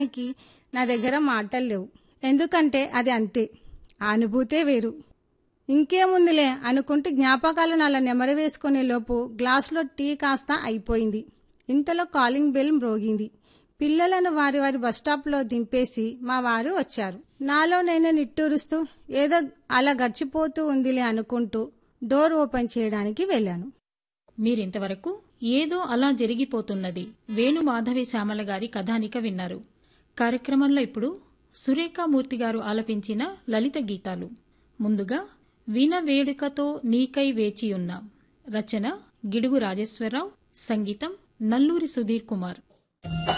కి నా దగ్గర మాటలు లేవు ఎందుకంటే అది అంతే ఆ అనుభూతే వేరు ఇంకేముందిలే అనుకుంటూ జ్ఞాపకాలు నాలా నెమరు వేసుకునే లోపు గ్లాసులో టీ కాస్త అయిపోయింది ఇంతలో కాలింగ్ బెల్ మ్రోగింది పిల్లలను వారి వారి బస్టాప్లో దింపేసి మా వారు వచ్చారు నాలో నేను నిట్టూరుస్తూ ఏదో అలా గడిచిపోతూ ఉందిలే అనుకుంటూ డోర్ ఓపెన్ చేయడానికి వెళ్ళాను మీరింతవరకు ఏదో అలా జరిగిపోతున్నది వేణు మాధవి శ్యామల గారి కథానిక విన్నారు కార్యక్రమంలో ఇప్పుడు సురేఖామూర్తి గారు ఆలపించిన లలిత గీతాలు ముందుగా వీణ వేడుకతో నీకై వేచియున్నా రచన గిడుగు రాజేశ్వరరావు సంగీతం నల్లూరి సుధీర్ కుమార్